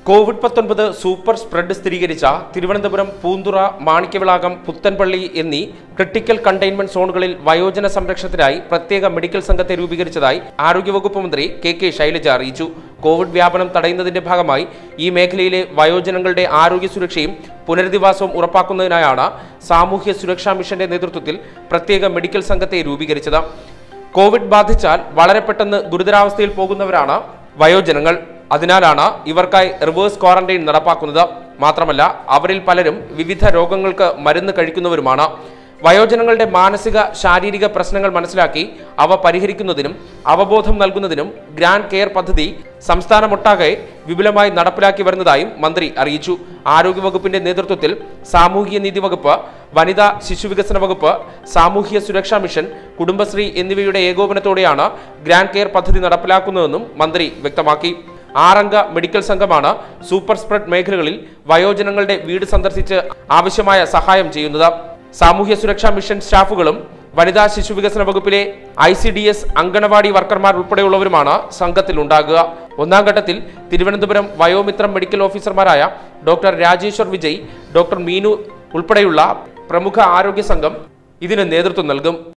Covid പത്തൊൻപത് super spread സ്ഥിരീകരിച്ച തിരുവനന്തപുരം പൂന്തുറ മാണിക്യവിളാകം പുത്തൻപള്ളി എന്നീ ക്രിട്ടിക്കൽ കണ്ടെയ്ൻമെന്റ് സോണുകളിൽ വയോജന സംരക്ഷണത്തിനായി പ്രത്യേക മെഡിക്കൽ സംഘത്തെ രൂപീകരിച്ചതായി ആരോഗ്യവകുപ്പ് മന്ത്രി കെ കെ ശൈലജ അറിയിച്ചു കോവിഡ് വ്യാപനം തടയുന്നതിന്റെ ഭാഗമായി ഈ മേഖലയിലെ വയോജനങ്ങളുടെ ആരോഗ്യ സുരക്ഷയും പുനരധിവാസവും ഉറപ്പാക്കുന്നതിനായാണ് സാമൂഹ്യ സുരക്ഷാ മിഷന്റെ നേതൃത്വത്തിൽ പ്രത്യേക മെഡിക്കൽ സംഘത്തെ രൂപീകരിച്ചത് കോവിഡ് ബാധിച്ചാൽ വളരെ പെട്ടെന്ന് ഗുരുതരാവസ്ഥയിൽ പോകുന്നവരാണ് വയോജനങ്ങൾ അതിനാലാണ് ഇവർക്കായി റിവേഴ്സ് ക്വാറന്റൈൻ നടപ്പാക്കുന്നത് മാത്രമല്ല അവരിൽ പലരും വിവിധ രോഗങ്ങൾക്ക് മരുന്ന് കഴിക്കുന്നവരുമാണ് വയോജനങ്ങളുടെ മാനസിക ശാരീരിക പ്രശ്നങ്ങൾ മനസ്സിലാക്കി അവ പരിഹരിക്കുന്നതിനും അവബോധം നൽകുന്നതിനും ഗ്രാൻഡ് കെയർ പദ്ധതി സംസ്ഥാനമൊട്ടാകെ വിപുലമായി നടപ്പിലാക്കി വരുന്നതായും മന്ത്രി അറിയിച്ചു ആരോഗ്യവകുപ്പിന്റെ നേതൃത്വത്തിൽ സാമൂഹിക നീതി വകുപ്പ് വനിതാ ശിശുവികസന വകുപ്പ് സാമൂഹ്യ സുരക്ഷാ മിഷൻ കുടുംബശ്രീ എന്നിവയുടെ ഏകോപനത്തോടെയാണ് ഗ്രാൻഡ് കെയർ പദ്ധതി നടപ്പിലാക്കുന്നതെന്നും മന്ത്രി വ്യക്തമാക്കി ആറംഗ മെഡിക്കൽ സംഘമാണ് സൂപ്പർ സ്പ്രെഡ് മേഖലകളിൽ വയോജനങ്ങളുടെ വീട് സന്ദർശിച്ച് ആവശ്യമായ സഹായം ചെയ്യുന്നത് സാമൂഹ്യ സുരക്ഷാ മിഷൻ സ്റ്റാഫുകളും വനിതാ ശിശുവികസന വകുപ്പിലെ I C D S anganwadi വർക്കർമാർ ഉൾപ്പെടെയുള്ളവരുമാണ് സംഘത്തിൽ ഉണ്ടാകുക ഒന്നാം ഘട്ടത്തിൽ തിരുവനന്തപുരം വയോമിത്രം മെഡിക്കൽ ഓഫീസർമാരായ ഡോക്ടർ രാജേശ്വർ വിജയ് ഡോക്ടർ മീനു ഉൾപ്പെടെയുള്ള പ്രമുഖ ആരോഗ്യ സംഘം ഇതിന് നേതൃത്വം നൽകും